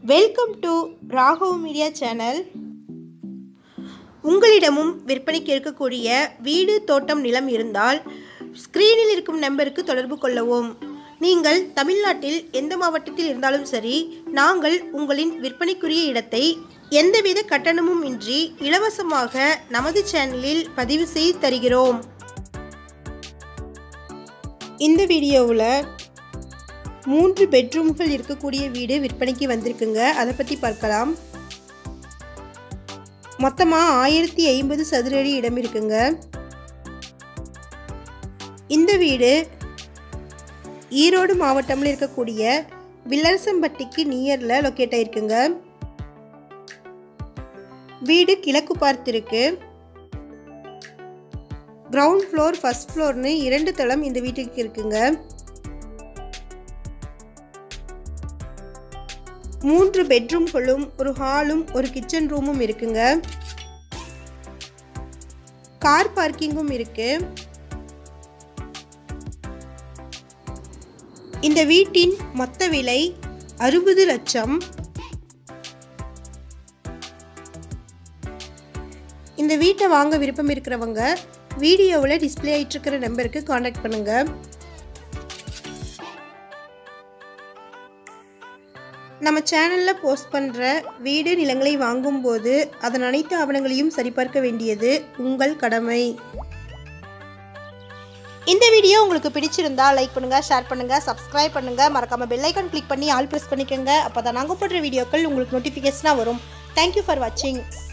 welcome to Raghav media channel உங்களிடமும் விற்பனைக்கு இருக்கக்கூடிய வீடு தோட்டம் நிலம் இருந்தால் ஸ்க்ரீனில் இருக்கும் நம்பருக்கு தொடர்பு கொள்ளவும் நீங்கள் தமிழ்நாட்டில் எந்த மாவட்டத்தில் இருந்தாலும் சரி நாங்கள் உங்களின் விற்பனைக்குரிய இடத்தை எந்தவித கட்டணமும் இன்றி இலவசமாக நமது சேனலில் பதிவு செய்து தருகிறோம் இந்த வீடியோவில் மூன்று பெட்ரூம்கள் இருக்கக்கூடிய வீடு விற்பனைக்கு வந்திருக்குங்க அதை பற்றி பார்க்கலாம் மொத்தமாக ஆயிரத்தி ஐம்பது சதுர அடி இடம் இருக்குங்க இந்த வீடு ஈரோடு மாவட்டத்தில் இருக்கக்கூடிய வில்லரசம்பட்டிக்கு நியரில் லொக்கேட் ஆயிருக்குங்க வீடு கிழக்கு பார்த்திருக்கு கிரவுண்ட் ஃப்ளோர் ஃபர்ஸ்ட் ஃப்ளோர்னு இரண்டு தளம் இந்த வீட்டுக்கு இருக்குங்க மூன்று பெட்ரூம்களும் ஒரு ஹாலும் ஒரு கிச்சன் ரூமும் இருக்குங்க கார் பார்க்கிங்கும் இருக்கு இந்த வீட்டின் மொத்த விலை அறுபது லட்சம் இந்த வீட்டை வாங்க விருப்பம் இருக்கிறவங்க வீடியோவில் டிஸ்பிளே ஆயிட்டு இருக்கிற நம்பருக்கு காண்டாக்ட் பண்ணுங்க நம்ம சேனலில் போஸ்ட் பண்ணுற வீடு நிலங்களை வாங்கும்போது அதன் அனைத்து ஆவணங்களையும் சரிபார்க்க வேண்டியது உங்கள் கடமை இந்த வீடியோ உங்களுக்கு பிடிச்சிருந்தா லைக் பண்ணுங்க ஷேர் பண்ணுங்க சப்ஸ்கிரைப் பண்ணுங்க மறக்காம பெல் ஐக்கான் கிளிக் பண்ணி ஆல் ப்ரெஸ் பண்ணிக்கோங்க அப்போ தான் நாங்கள் போடுற வீடியோக்கள் உங்களுக்கு நோட்டிஃபிகேஷனாக வரும் தேங்க்யூ ஃபார் வாட்சிங்